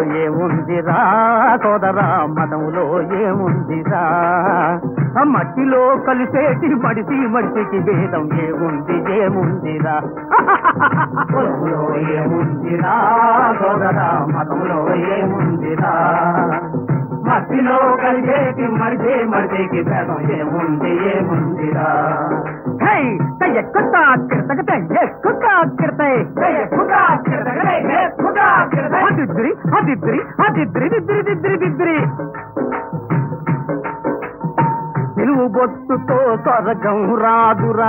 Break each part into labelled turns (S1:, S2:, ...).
S1: ఏముందిరా సోదరా మతములో ఏముందిరా ఆ మట్టిలో కలిసేటి మడిసి మడిసికి భేదం ఏముంది ఏముందిరా కులములో ఏముందిరా సోదరా మతంలో ఏముందిరా మట్టిలో కలిసేటి మడిసి మడిసికి భేదం ఏముంది ఏముందిరా హై ఎక్కుతా కిరతగత ఎక్కుతా కిరతై ఎక్కుతా కిరతగత ఎక్కుతా కిరతై అదిద్రి అదిద్రి అదిద్రి దిద్రి దిద్రి దిద్రి నిలువు బొట్టుతో స్వర్గం రాదురా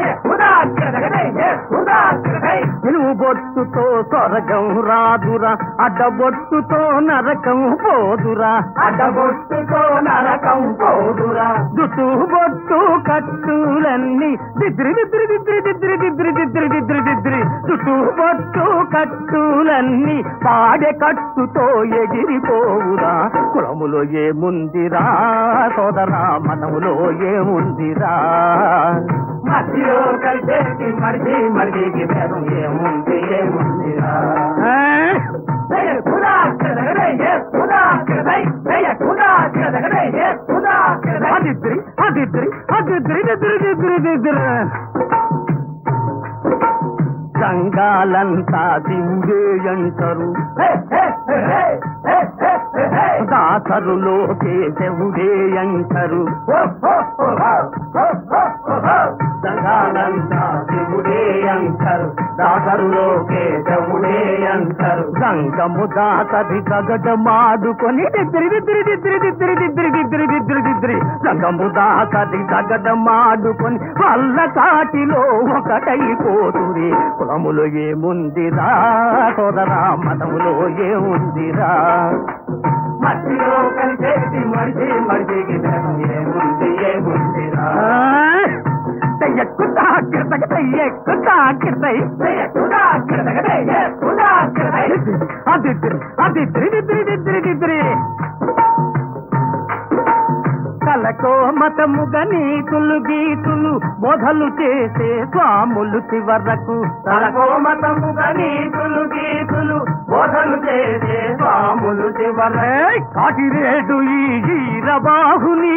S1: నిలువు బొట్టుతో స్వర్గం రాదురా అడ్డబొట్టుతో నరకం పోదురా అడ్డబొట్టుతో నరకం పోదురా జుట్టు బొట్టు కట్టులన్నీ దిద్రి దిద్రి దిద్రి దిద్రి దిద్రి దిద్రి దిద్రి దిద్రి జుట్టు బొట్టు కట్టులన్నీ పాడె కట్టుతో ఎగిరిపోవురా కులములో ఏముందిరా సోదరా మనములో ఏముందిరా మధ్యలో కలిసేసి మడిచి మడిచికి భేదం ఏముంది ఏముందిరా అదిద్రి అదిద్రి అదిద్రి దిద్రి దిద్రి దిద్రి సంఘాలంతా దింగే అంటారు దాసరులో కేశవుడే అంటారు సంఘాలంతా శివుడే అంటారు దాసరులో కేశవుడే అంటారు సంగము దాసరి గగడమాడుకొని దిద్రి దిద్రి దిద్రి దిద్రి దిద్రి దిద్రి దిద్రి దిద్రి సంగము దాసరి గగడమాడుకొని వల్ల కాటిలో ఒకటైపోతురి కులములో ఏముందిరా సోదరా మతములో ఏముందిరా మట్టిలో కలిసేసి మడిచి మడిచికి ఏముంది ఏముందిరా ఎక్కుతా కిరతకత ఎక్కుతా కిరతై అదిద్రి అదిద్రి దిద్రి దిద్రి దిద్రి కలకో మతముగ నీతులు గీతులు బోధలు చేసే స్వాములు చివరకు కలకో మతముగ నీతులు గీతులు బోధలు చేసే స్వాములు చివర కాటిరేడు ఈ ఈరబాహుని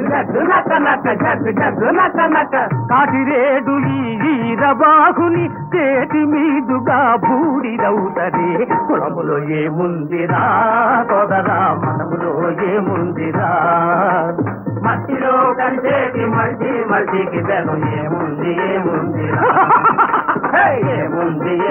S1: కాటిరేడు ఈ ఈరబాహుని చేతి మీదుగా బూడిదవుతది కులములో ఏముందిరా సోదరా మనములో ఏముందిరా మట్టిలో కలిసేటి మల్చి మల్చికి బెలం ఏముంది ఏముంది ఏముంది